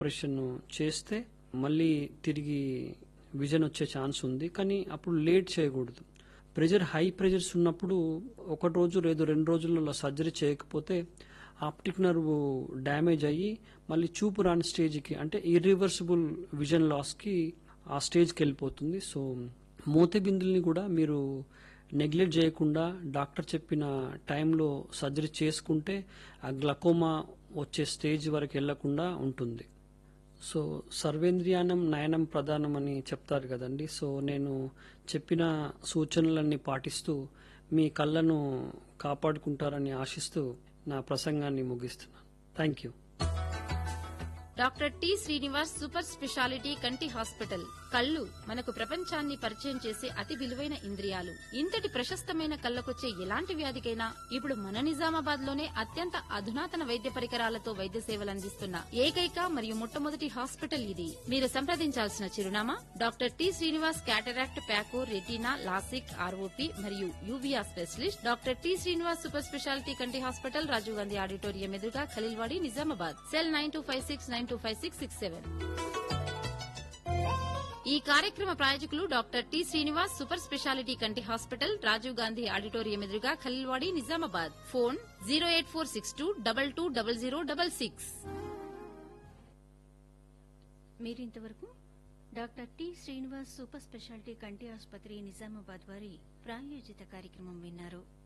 operation చేస్తే మళ్ళీ తిరిగి విజన్ వచ్చే ఛాన్స్ ఉంది కానీ అప్పుడు లేట్ చేయకూడదు ప్రెజర్ హై ప్రెజర్స్ ఉన్నప్పుడు ఒక రోజు లేదు రెండు రోజులలో సర్జరీ చేయకపోతే ఆప్టిక్ నర్వ్ డ్యామేజ్ అయ్యి మళ్ళీ చూపు రాని స్టేజ్కి అంటే ఇర్రివర్సిబుల్ విజన్ లాస్కి ఆ స్టేజ్కి వెళ్ళిపోతుంది సో మూత బిందుల్ని కూడా మీరు నెగ్లెక్ట్ చేయకుండా డాక్టర్ చెప్పిన టైంలో సర్జరీ చేసుకుంటే ఆ గ్లకోమా వచ్చే స్టేజ్ వరకు వెళ్లకుండా ఉంటుంది సో సర్వేంద్రియానం నయనం ప్రధానం అని చెప్తారు కదండి సో నేను చెప్పిన సూచనలన్నీ పాటిస్తూ మీ కళ్ళను కాపాడుకుంటారని ఆశిస్తూ నా ప్రసంగాన్ని ముగిస్తున్నాను thank you doctor T Srinivas super speciality కంటి హాస్పిటల్ కళ్ళు మనకు ప్రపంచాన్ని పరిచయం చేసే అతి విలువైన ఇంద్రియాలు ఇంతటి ప్రశస్తమైన కళ్ళకొచ్చే ఎలాంటి వ్యాధికైనా ఇప్పుడు మన నిజామాబాద్ లోనే అత్యంత అధునాతన వైద్య పరికరాలతో వైద్య సేవలు అందిస్తున్న ఏకైక మరియు మొట్టమొదటి హాస్పిటల్ ఇది మీరు సంప్రదించాల్సిన చిరునామా doctor T Srinivas cataract phaco retina LASIK R O P మరియు uvea specialist doctor T Srinivas super speciality కంటి హాస్పిటల్ రాజీవ్ గాంధీ ఆడిటోరియం ఎదురుగా Khaleelwadi Nizamabad cell nine two five six nine two five six six seven ఈ కార్యక్రమ ప్రాయోజకులు doctor T Srinivas super speciality కంటి హాస్పిటల్ రాజీవ్ గాంధీ ఆడిటోరియం ఎదురుగా Khaleelwadi Nizamabad phone zero eight four six two double two double zero double six మీరింతవరకు doctor T Srinivas super speciality కంటి ఆసుపత్రి నిజామాబాద్ వారి ప్రాయోజిత కార్యక్రమం విన్నారు